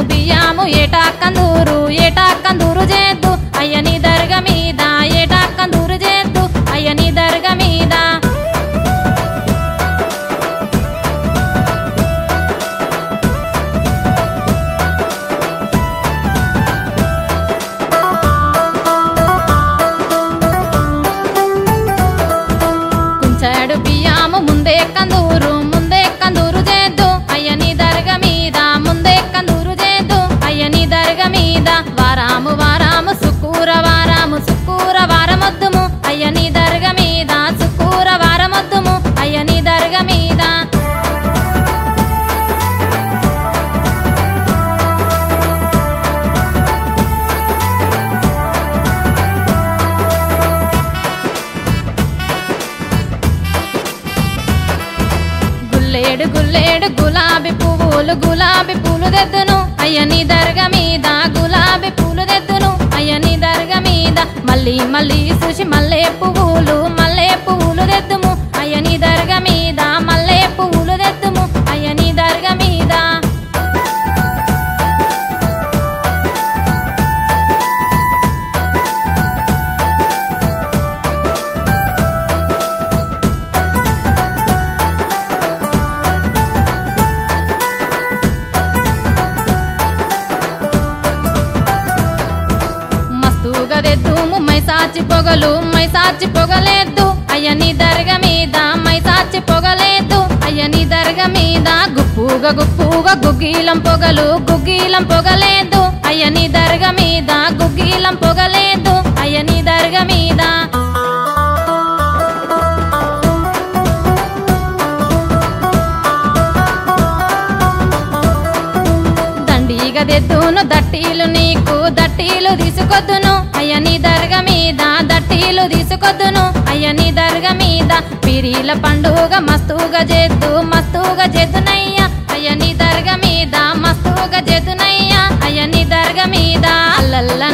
బియ్యాము ఏటా కందూరు ఏటా కందూరు చేద్దు అయ్యని దర్గ మీద ఏటా కందూరు చేద్దు అయ్యని దర్గ మీద కుంచాడు బియ్యాము ముందే కందూరు ముందే కందూరు చేద్దు అయ్యని దర్గ మీద ముందే కందూరు చేద్దు అయ్యని దర్గ మీద వారాము వారాము సుక్కూర వారాము సుక్కూర వారమొద్దుము అయ్యని దర్గ మీద సుక్కూర వారమొద్దుము అయ్యని దర్గ మీద గుల్లేడు గుల్లేడు గులాబీ పువ్వులు గులాబీ పూలు తెద్దును అయ్యని దర్గ మీద గులాబీ పూలు తెద్దును అయ్యని దర్గ మీద మళ్ళీ మళ్ళీ చూసి మల్లె పువ్వులు మల్లె పువ్వులు తెద్దుము అయ్యని దర్గ మీద మల్లె పువ్వులు తెద్దుము అయ్యని దర్గ మీద మస్తుగా తెద్దుము మైసాచి పొగలు మైసాచి పొగలేద్దు అయ్యని దర్గ మీద మైసాచి పొగలేదు అయ్యని దర్గ మీద గుప్పుగా గుప్పుగా గుగ్గీలం పొగలు గుగ్గీలం పొగలేదు అయ్యని దర్గ మీద గుగ్గీలం పొగలేదు అయ్యని దర్గ మీద దండిగా తెద్దును దట్టీలు నీకు దట్టీలు తీసుకొద్దును అయ్యని దర్గ మీద దట్టీలు తీసుకొద్దును అయ్యని దర్గ మీద పిరీల పండుగ మస్తుగా చేద్దు మస్తుగా చేద్దునయ్యా అయ్యని దర్గ మీద మస్తుగా చేద్దునయ్యా అయ్యని దర్గ మీద అల్లల్ల